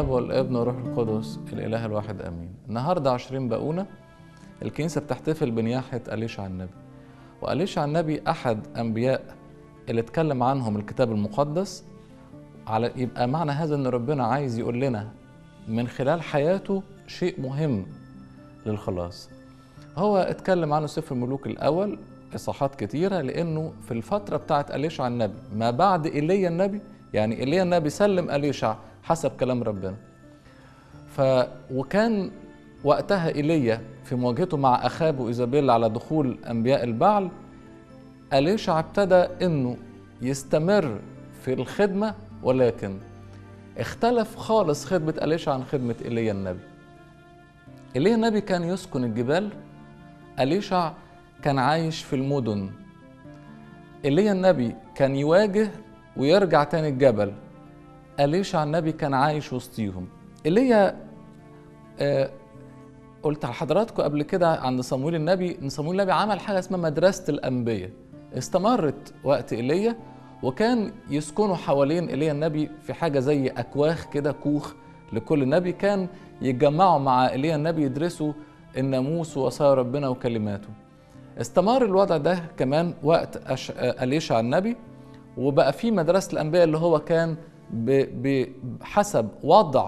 الاب والابن والروح القدس الاله الواحد امين النهارده 20 باقونه الكنيسه بتحتفل بنياحه اليشع النبي واليشع النبي احد انبياء اللي اتكلم عنهم الكتاب المقدس على يبقى معنى هذا ان ربنا عايز يقول لنا من خلال حياته شيء مهم للخلاص هو اتكلم عنه سفر الملوك الاول اصحاحات كتيره لانه في الفتره بتاعت اليشع النبي ما بعد ايليا النبي يعني ايليا النبي سلم اليشع حسب كلام ربنا ف وكان وقتها ايليا في مواجهته مع اخابه ايزابيل على دخول انبياء البعل اليشع ابتدى انه يستمر في الخدمه ولكن اختلف خالص خدمه اليشع عن خدمه ايليا النبي ايليا النبي كان يسكن الجبال اليشع كان عايش في المدن ايليا النبي كان يواجه ويرجع تاني الجبل أليشع النبي كان عايش وسطيهم ايليا آه قلت لحضراتكم قبل كده عند صمويل النبي ان صمويل النبي عمل حاجه اسمها مدرسه الانبياء استمرت وقت ايليا وكان يسكنوا حوالين ايليا النبي في حاجه زي اكواخ كده كوخ لكل نبي كان يتجمعوا مع ايليا النبي يدرسوا الناموس ووصايا ربنا وكلماته استمر الوضع ده كمان وقت أش... أليشع النبي وبقى في مدرسة الأنبياء اللي هو كان بحسب وضع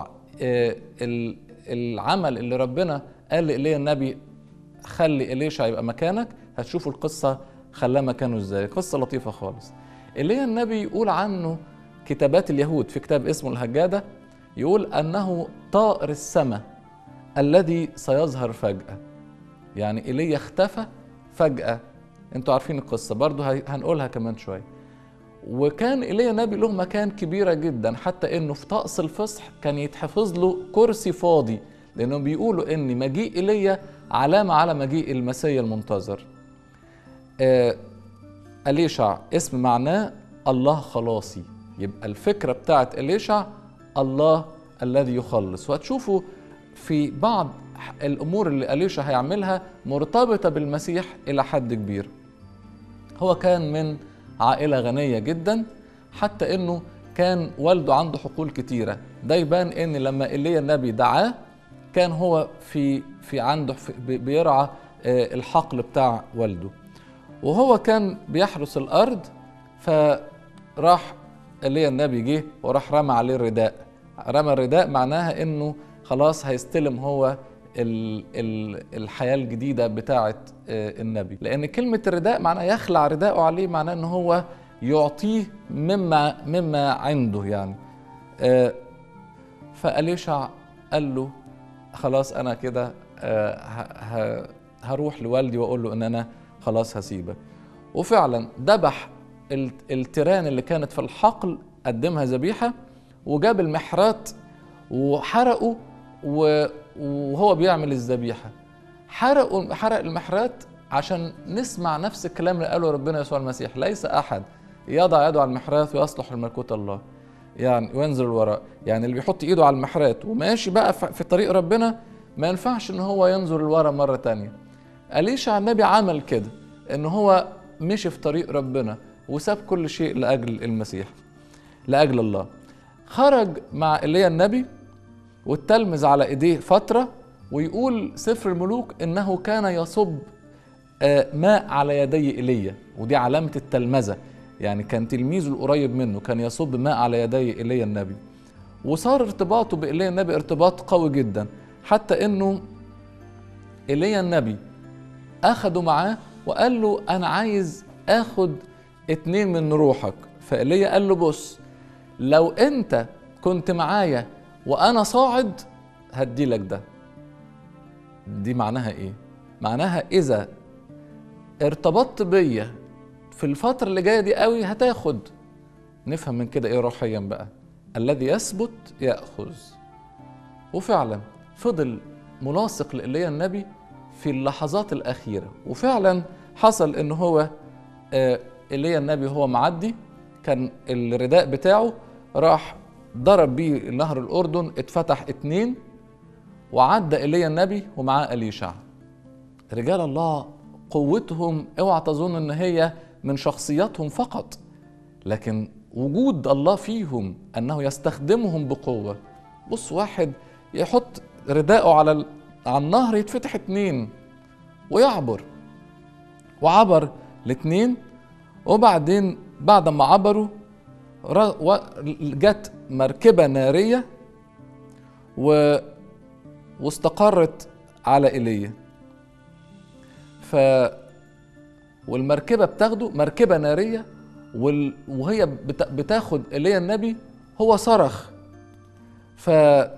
العمل اللي ربنا قال لإيليا النبي خلي إليشع يبقى مكانك هتشوفوا القصة خلاه مكانه ازاي قصة لطيفة خالص إيليا النبي يقول عنه كتابات اليهود في كتاب اسمه الهجادة يقول أنه طائر السماء الذي سيظهر فجأة يعني إيليا اختفى فجأة انتوا عارفين القصة برضو هنقولها كمان شوية وكان إيليا نبي له مكان كبيرة جدا حتى انه في طقس الفصح كان يتحفظ له كرسي فاضي لانهم بيقولوا ان مجيء إيليا علامة على مجيء المسيا المنتظر آه أليشع اسم معناه الله خلاصي يبقى الفكرة بتاعت أليشع الله الذي يخلص وهتشوفوا في بعض الامور اللي اليشا هيعملها مرتبطه بالمسيح الى حد كبير هو كان من عائله غنيه جدا حتى انه كان والده عنده حقول كتيره ده يبان ان لما ايليا النبي دعاه كان هو في في عنده في بيرعى الحقل بتاع والده وهو كان بيحرس الارض فراح ايليا النبي جه وراح رمى عليه الرداء رمى الرداء معناها انه خلاص هيستلم هو ال ال الحياة الجديدة بتاعة النبي لأن كلمة الرداء معناها يخلع رداءه عليه معناه أن هو يعطيه مما مما عنده يعني فأليشع قال له خلاص أنا كده هروح لوالدي وأقول له أن أنا خلاص هسيبك وفعلا ذبح التيران اللي كانت في الحقل قدمها ذبيحة وجاب المحرات وحرقوا وهو بيعمل الذبيحه حرقوا حرق المحرات عشان نسمع نفس الكلام اللي قاله ربنا يسوع المسيح ليس احد يضع يده على المحرات ويصلح لملكوت الله يعني وينزل الوراء يعني اللي بيحط ايده على المحرات وماشي بقى في طريق ربنا ما ينفعش ان هو ينظر لورا مره تانية أليشع النبي عمل كده ان هو مشي في طريق ربنا وساب كل شيء لاجل المسيح لاجل الله خرج مع ايليا النبي والتلمذ على ايديه فتره ويقول سفر الملوك انه كان يصب ماء على يدي ايليا ودي علامه التلمذه يعني كان تلميذه القريب منه كان يصب ماء على يدي ايليا النبي وصار ارتباطه بايليا النبي ارتباط قوي جدا حتى انه ايليا النبي اخده معاه وقال له انا عايز اخد اتنين من روحك فايليا قال له بص لو انت كنت معايا وانا صاعد هدي لك ده دي معناها ايه معناها اذا ارتبطت بيا في الفترة اللي جاية دي قوي هتاخد نفهم من كده ايه روحيا بقى الذي يثبت يأخذ وفعلا فضل ملاصق لإيليا النبي في اللحظات الأخيرة وفعلا حصل إن هو إيليا النبي هو معدي كان الرداء بتاعه راح ضرب بيه نهر الأردن اتفتح اتنين وعدى إيليا النبي ومعاه أليشع رجال الله قوتهم اوعى تظن ان هي من شخصياتهم فقط لكن وجود الله فيهم انه يستخدمهم بقوه بص واحد يحط رداءه على ال- على النهر يتفتح اتنين ويعبر وعبر الاتنين وبعدين بعد ما عبروا ر- و- جت مركبة نارية و واستقرت على ايليا ف والمركبة بتاخده مركبة نارية وال... وهي بت... بتاخد ايليا النبي هو صرخ ف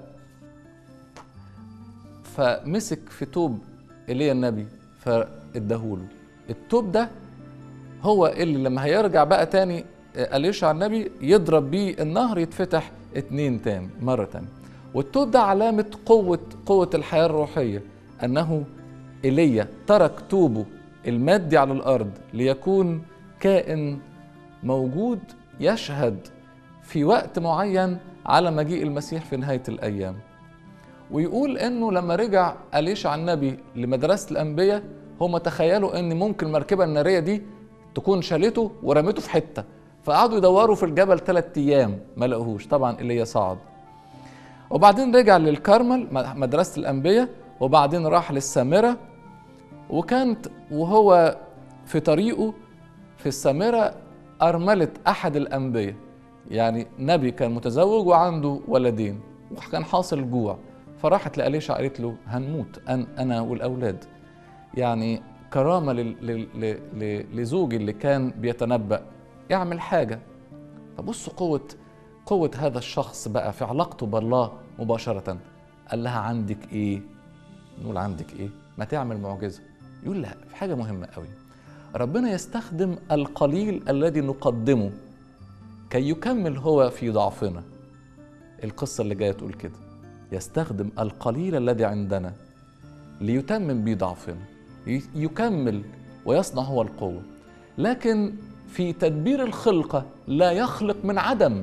فمسك في توب ايليا النبي فاداهوله التوب ده هو اللي لما هيرجع بقى تاني أليشع النبي يضرب بيه النهر يتفتح اتنين تاني مرة تانية والتوب ده علامة قوة قوة الحياة الروحية أنه إيليا ترك توبه المادي على الأرض ليكون كائن موجود يشهد في وقت معين على مجيء المسيح في نهاية الأيام ويقول انه لما رجع أليشع النبي لمدرسة الأنبياء هم تخيلوا ان ممكن المركبة النارية دي تكون شالته ورمته في حتة فقعدوا يدوروا في الجبل ثلاثة أيام ما لقوهوش طبعا إيليا صعد وبعدين رجع للكرمل مدرسة الأنبياء وبعدين راح للسامرة وكانت وهو في طريقه في السامرة أرملة أحد الأنبياء يعني نبي كان متزوج وعنده ولدين وكان حاصل جوع فراحت لأليشع قالت له هنموت أن أنا والأولاد يعني كرامة لل- لل- ل- ل- لزوجي اللي كان بيتنبأ يعمل حاجة فبصوا قوة قوة هذا الشخص بقى في علاقته بالله مباشرة قال لها عندك إيه؟ نقول عندك إيه؟ ما تعمل معجزة يقول لا في حاجة مهمة قوي ربنا يستخدم القليل الذي نقدمه كي يكمل هو في ضعفنا القصة اللي جاية تقول كده يستخدم القليل الذي عندنا ليتمم به ضعفنا ي- يكمل ويصنع هو القوة لكن في تدبير الخلقة لا يخلق من عدم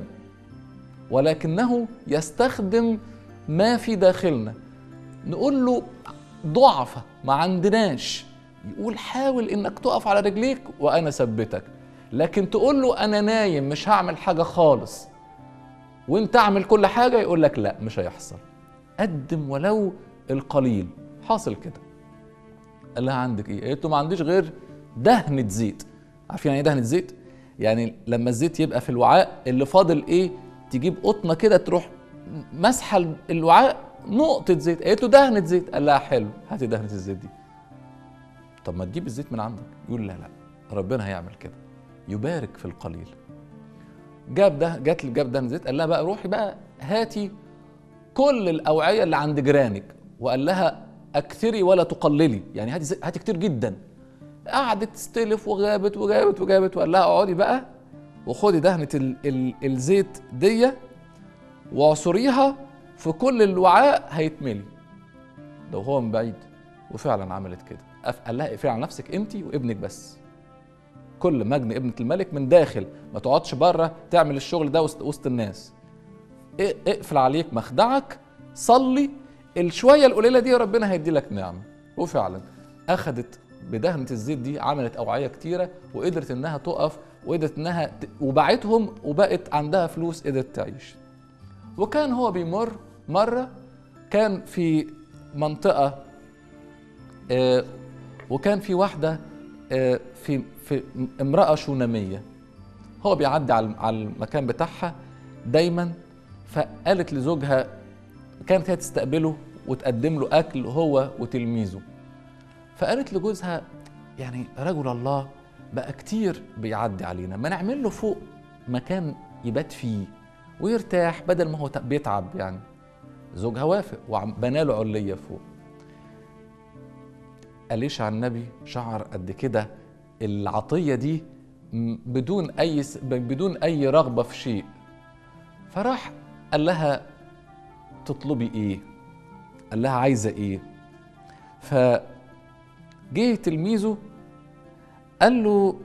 ولكنه يستخدم ما في داخلنا نقول له ضعفة ما عندناش يقول حاول انك تقف على رجليك وانا ثبتك لكن تقول له انا نايم مش هعمل حاجة خالص وانت اعمل كل حاجة يقول لك لا مش هيحصل قدم ولو القليل حاصل كده قال لها عندك ايه؟ قالت له ما عنديش غير دهنة زيت عارفين يعني ايه دهنة زيت؟ يعني لما الزيت يبقى في الوعاء اللي فاضل ايه؟ تجيب قطنة كده تروح مسحة الوعاء نقطة زيت قالت له دهنة زيت قال لها حلو هاتي دهنة الزيت دي طب ما تجيب الزيت من عندك يقول لا لا ربنا هيعمل كده يبارك في القليل جاب ده جات لي جاب دهنة زيت قال لها بقى روحي بقى هاتي كل الاوعيه اللي عند جيرانك وقال لها اكثري ولا تقللي يعني هاتي زي- هاتي كتير جدا قعدت تستلف وغابت وجابت وجابت وقال لها اقعدي بقى وخدي دهنه ال ال الزيت دي واعصريها في كل الوعاء هيتملي ده وهو من بعيد وفعلا عملت كده قف- قال لها اقفلي على نفسك انت وابنك بس كل مجن ابنة الملك من داخل ما تقعدش بره تعمل الشغل ده وسط, وسط الناس ا- اقفل عليك مخدعك صلي الشويه القليله دي ربنا هيدي لك نعمه وفعلا اخذت بدهنه الزيت دي عملت اوعيه كتيره وقدرت انها تقف وقدرت انها ت... وباعتهم وبقت عندها فلوس قدرت تعيش وكان هو بيمر مره كان في منطقه آه، وكان في واحده آه، في في امراه شوناميه هو بيعدي على على المكان بتاعها دايما فقالت لزوجها كانت هي تستقبله وتقدم له اكل هو وتلميذه فقالت لجوزها يعني رجل الله بقى كتير بيعدي علينا ما نعمل له فوق مكان يبات فيه ويرتاح بدل ما هو بيتعب يعني زوجها وافق وبنى له عليه فوق قاليش على النبي شعر قد كده العطيه دي م- بدون اي س- بدون اي رغبه في شيء فراح قال لها تطلبي ايه قال لها عايزه ايه فجه تلميذه قال له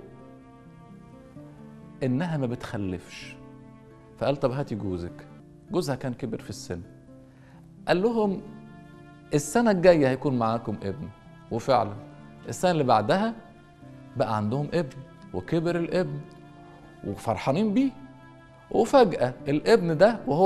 انها ما بتخلفش فقال طب هاتي جوزك جوزها كان كبر في السن قال لهم السنة الجاية هيكون معاكم ابن وفعلا السنة اللي بعدها بقى عندهم ابن وكبر الابن وفرحانين بيه وفجأة الابن ده وهو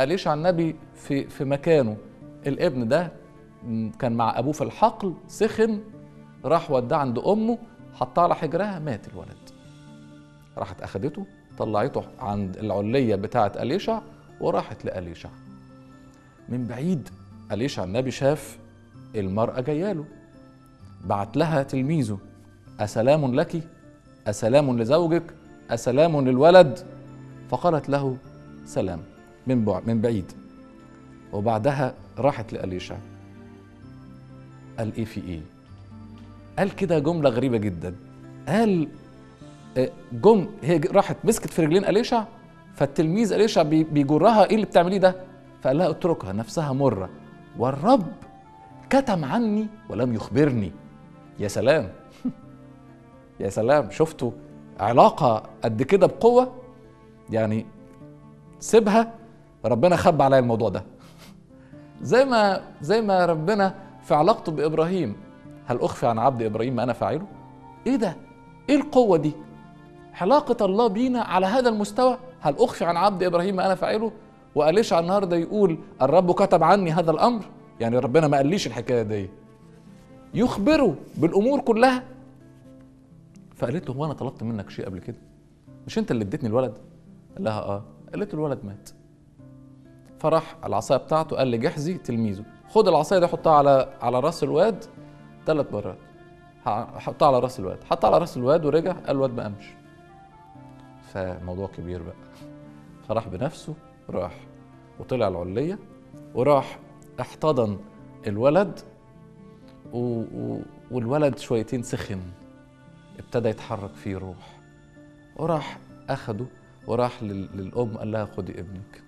أليشع النبي في في مكانه الابن ده كان مع ابوه في الحقل سخن راح وداه عند امه حطها على حجرها مات الولد راحت اخدته طلعته عند العليه بتاعه اليشع وراحت لاليشع من بعيد اليشع النبي شاف المراه جايه له بعت لها تلميذه اسلام لك اسلام لزوجك اسلام للولد فقالت له سلام من بعد من بعيد وبعدها راحت لأليشع قال ايه في ايه قال كده جملة غريبة جدا قال آه، جم هي راحت مسكت في رجلين أليشع فالتلميذ أليشع بي- بيجرها ايه اللي بتعمليه ده فقال لها اتركها نفسها مرة والرب كتم عني ولم يخبرني يا سلام يا سلام شفتوا علاقة قد كده بقوة يعني سيبها ربنا خبى عليا الموضوع ده زي ما زي ما ربنا في علاقته بابراهيم هل اخفي عن عبد ابراهيم ما انا فاعله ايه ده ايه القوه دي علاقه الله بينا على هذا المستوى هل اخفي عن عبد ابراهيم ما انا فاعله وقاليش على النهارده يقول الرب كتب عني هذا الامر يعني ربنا ما قاليش الحكايه دي يخبره بالامور كلها فقالت له هو انا طلبت منك شيء قبل كده مش انت اللي اديتني الولد قال لها اه قالت له الولد مات فراح العصايه بتاعته قال لجحزي تلميذه خد العصايه دي حطها على على راس الواد ثلاث مرات ح- حطها على راس الواد حطها على راس الواد ورجع قال الواد ما قامش فموضوع كبير بقى فراح بنفسه راح وطلع العليه وراح احتضن الولد و... و... والولد شويتين سخن ابتدى يتحرك فيه روح وراح اخده وراح لل... للام قال لها خدي ابنك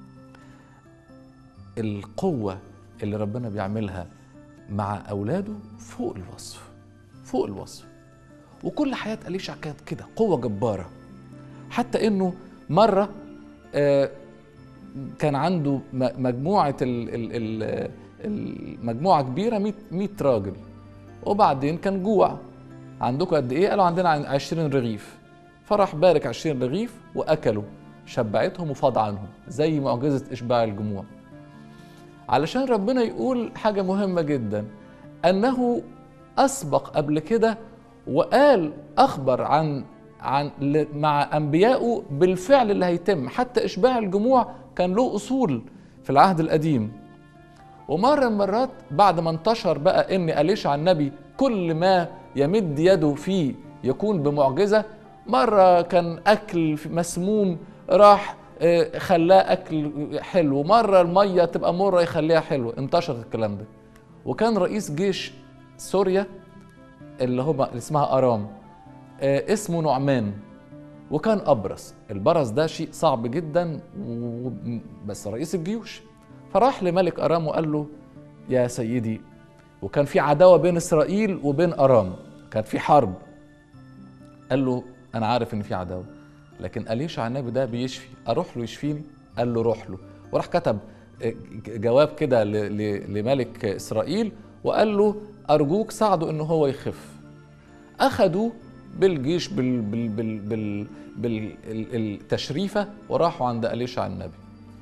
القوة اللي ربنا بيعملها مع أولاده فوق الوصف فوق الوصف وكل حياة أليشع كانت كده قوة جبارة حتى إنه مرة آه، كان عنده م- مجموعة ال- ال- ال- المجموعة كبيرة 100 100 راجل وبعدين كان جوع عندكم قد إيه؟ قالوا عندنا عن- 20 رغيف فراح بارك 20 رغيف وأكلوا شبعتهم وفاض عنهم زي معجزة إشباع الجموع علشان ربنا يقول حاجة مهمة جدا أنه أسبق قبل كده وقال أخبر عن عن ل- مع أنبيائه بالفعل اللي هيتم حتى إشباع الجموع كان له أصول في العهد القديم ومرة من المرات بعد ما انتشر بقى إن أليشع النبي كل ما يمد يده فيه يكون بمعجزة مرة كان أكل مسموم راح آه، خلاه أكل حلو مرة المية تبقى مرة يخليها حلو انتشر الكلام ده وكان رئيس جيش سوريا اللي هو اللي اسمها أرام آه، اسمه نعمان وكان أبرص البرص ده شيء صعب جدا و... بس رئيس الجيوش فراح لملك أرام وقال له يا سيدي وكان في عداوة بين إسرائيل وبين أرام كان في حرب قال له أنا عارف إن في عداوة لكن أليشع النبي ده بيشفي أروح له يشفيني قال له روح له وراح كتب جواب كده ل- ل- لملك إسرائيل وقال له أرجوك ساعده إن هو يخف أخدوا بالجيش بال بال بال بال بالتشريفة وراحوا عند أليشع النبي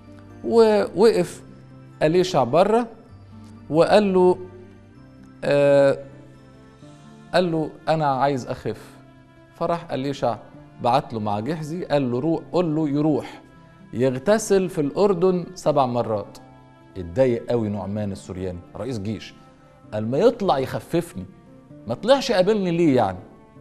ووقف أليشع بره وقال له آه قال له أنا عايز أخف فراح أليشع بعت له مع جحزي قال له روح قول له يروح يغتسل في الأردن سبع مرات اتضايق قوي نعمان السورياني رئيس جيش قال ما يطلع يخففني ما طلعش قابلني ليه يعني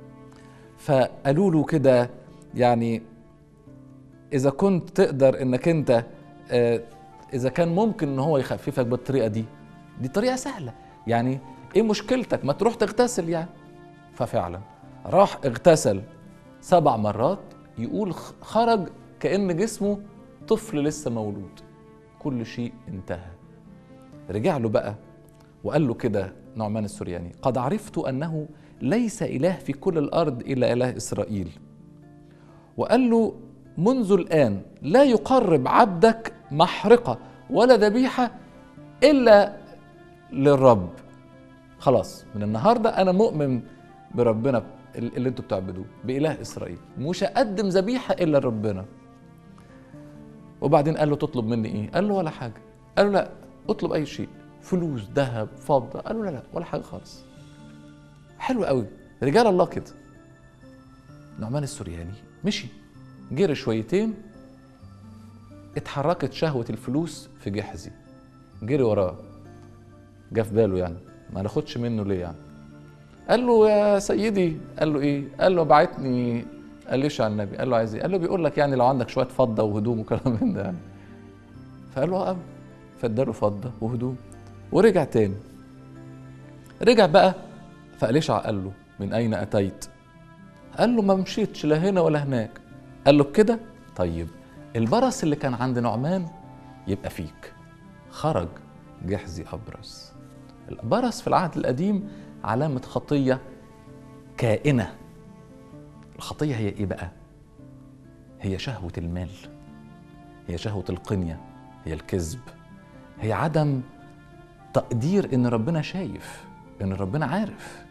فقالوا له كده يعني اذا كنت تقدر انك انت آه، اذا كان ممكن ان هو يخففك بالطريقه دي دي طريقه سهله يعني ايه مشكلتك ما تروح تغتسل يعني ففعلا راح اغتسل سبع مرات يقول خ- خرج كأن جسمه طفل لسه مولود كل شيء انتهى رجع له بقى وقال له كده نعمان السرياني قد عرفت أنه ليس إله في كل الأرض إلا إله إسرائيل وقال له منذ الآن لا يقرب عبدك محرقة ولا ذبيحة إلا للرب خلاص من النهاردة أنا مؤمن بربنا اللي انتوا بتعبدوه بإله إسرائيل مش هقدم ذبيحة إلا لربنا وبعدين قال له تطلب مني ايه قال له ولا حاجه قال له لا اطلب اي شيء فلوس ذهب فضه قال له لا لا ولا حاجه خالص حلو قوي رجال الله كده نعمان السورياني مشي جري شويتين اتحركت شهوة الفلوس في جحزي جري وراه جه في باله يعني ما ناخدش منه ليه يعني قال له يا سيدي قال له ايه قال له بعتني قال ليش على النبي قال له عايز ايه قال له بيقول لك يعني لو عندك شويه فضه وهدوم وكلام من ده يعني فقال له اه فاداله فضه وهدوم ورجع تاني رجع بقى فأليشع قال له من أين أتيت؟ قال له ما مشيتش لا هنا ولا هناك قال له كده طيب البرص اللي كان عند نعمان يبقى فيك خرج جحزي أبرص البرص في العهد القديم علامة خطية كائنة الخطية هي إيه بقى؟ هي شهوة المال هي شهوة القنية هي الكذب هي عدم تقدير إن ربنا شايف إن ربنا عارف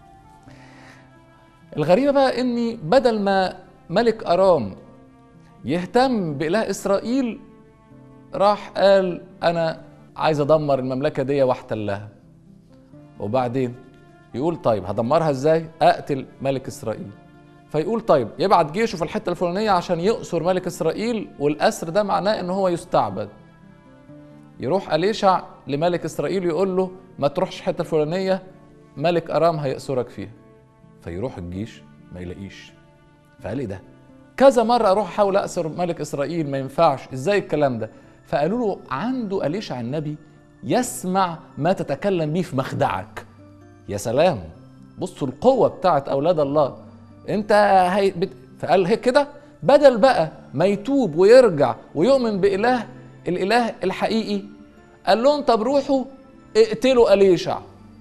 الغريبة بقى إني بدل ما ملك أرام يهتم بإله إسرائيل راح قال أنا عايز أدمر المملكة دي واحتلها وبعدين يقول طيب هدمرها إزاي؟ أقتل ملك إسرائيل فيقول طيب يبعت جيشه في الحتة الفلانية عشان يأسر ملك إسرائيل والأسر ده معناه إن هو يستعبد يروح أليشع لملك إسرائيل يقول له ما تروحش الحتة الفلانية ملك أرام هيأسرك فيها فيروح الجيش ما يلاقيش فقال ايه ده كذا مره اروح احاول اسر ملك اسرائيل ما ينفعش ازاي الكلام ده فقالوا له عنده اليشع النبي يسمع ما تتكلم به في مخدعك يا سلام بصوا القوه بتاعت اولاد الله انت هي بت... فقال هيك كده بدل بقى ما يتوب ويرجع ويؤمن باله الاله الحقيقي قال لهم طب روحوا اقتلوا اليشع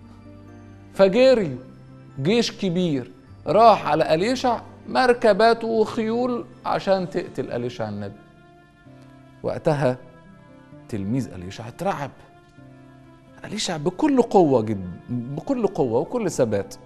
فجريوا جيش كبير راح على أليشع مركبات وخيول عشان تقتل أليشع النبي وقتها تلميذ أليشع اترعب أليشع بكل قوة جدا بكل قوة وكل ثبات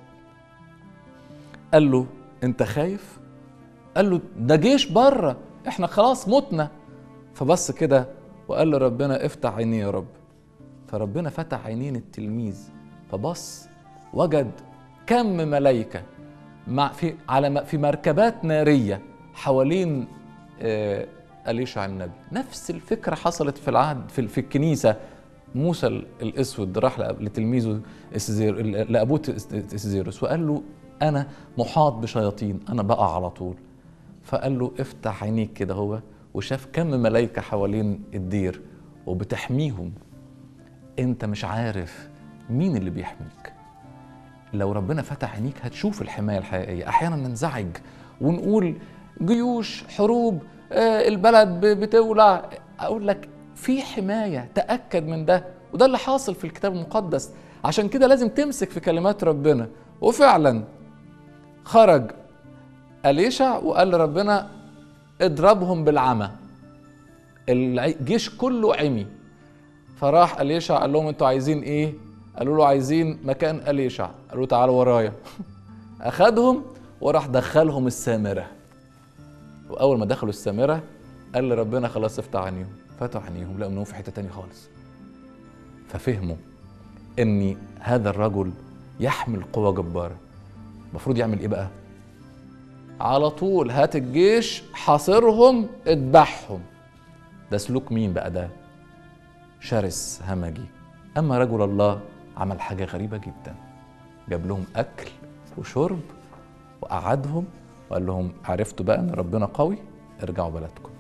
قال له أنت خايف؟ قال له ده جيش بره احنا خلاص متنا فبص كده وقال له ربنا افتح عينيه يا رب فربنا فتح عينين التلميذ فبص وجد كم ملائكة مع في على في مركبات نارية حوالين آه أليشع النبي نفس الفكرة حصلت في العهد في, في الكنيسة موسى الأسود راح لتلميذه إسزير لأبوه إسزيروس وقال له أنا محاط بشياطين أنا بقى على طول فقال له افتح عينيك كده هو وشاف كم ملائكة حوالين الدير وبتحميهم انت مش عارف مين اللي بيحميك لو ربنا فتح عينيك هتشوف الحمايه الحقيقيه احيانا ننزعج ونقول جيوش حروب آه البلد بتولع اقول لك في حمايه تاكد من ده وده اللي حاصل في الكتاب المقدس عشان كده لازم تمسك في كلمات ربنا وفعلا خرج أليشع وقال لربنا اضربهم بالعمى الجيش كله عمي فراح أليشع قال لهم انتوا عايزين ايه قالوا له عايزين مكان أليشع قالوا له تعالوا ورايا أخدهم وراح دخلهم السامرة وأول ما دخلوا السامرة قال لربنا خلاص افتح عينيهم فتحوا عينيهم لقوا انهم في حتة تانية خالص ففهموا ان هذا الرجل يحمل قوة جبارة المفروض يعمل ايه بقى على طول هات الجيش حاصرهم اذبحهم ده سلوك مين بقى ده شرس همجي اما رجل الله عمل حاجة غريبة جدا جاب لهم أكل وشرب وقعدهم وقال لهم عرفتوا بقى إن ربنا قوي ارجعوا بلدكم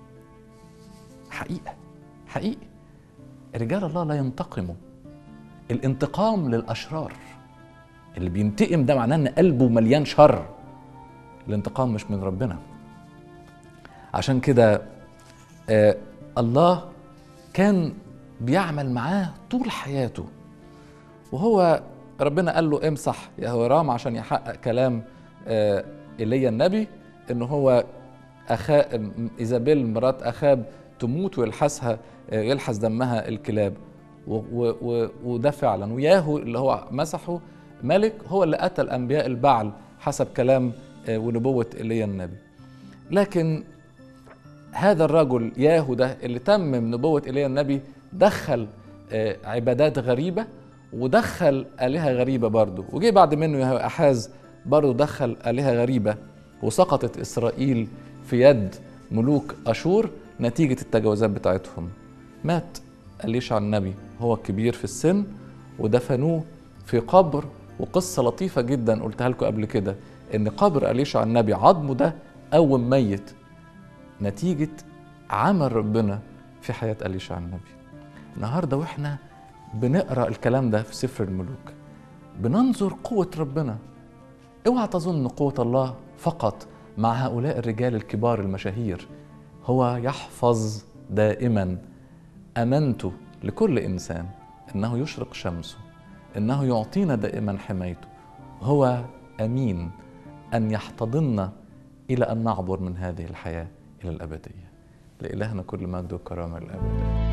حقيقة حقيقي رجال الله لا ينتقموا الانتقام للأشرار اللي بينتقم ده معناه إن قلبه مليان شر الانتقام مش من ربنا عشان كده آه الله كان بيعمل معاه طول حياته وهو ربنا قال له امسح يا هورام عشان يحقق كلام آه ايليا النبي ان هو اخا ايزابيل مرات اخاب تموت ويلحسها آه يلحس دمها الكلاب و و وده فعلا وياهو اللي هو مسحه ملك هو اللي قتل انبياء البعل حسب كلام آه ونبوه ايليا النبي لكن هذا الرجل ياهو ده اللي تمم نبوة إيليا النبي دخل آه، عبادات غريبة ودخل آلهة غريبة برضه وجي بعد منه يهو أحاز برضه دخل آلهة غريبة وسقطت إسرائيل في يد ملوك أشور نتيجة التجاوزات بتاعتهم مات أليشع النبي هو الكبير في السن ودفنوه في قبر وقصة لطيفة جدا قلتها لكم قبل كده إن قبر أليشع النبي عظمه ده قوم ميت نتيجة عمل ربنا في حياة أليشع النبي النهاردة وإحنا بنقرأ الكلام ده في سفر الملوك بننظر قوة ربنا اوعى تظن ان قوة الله فقط مع هؤلاء الرجال الكبار المشاهير هو يحفظ دائما امنته لكل انسان انه يشرق شمسه انه يعطينا دائما حمايته هو امين ان يحتضننا الى ان نعبر من هذه الحياه الى الابديه لالهنا كل مجد وكرامه للابد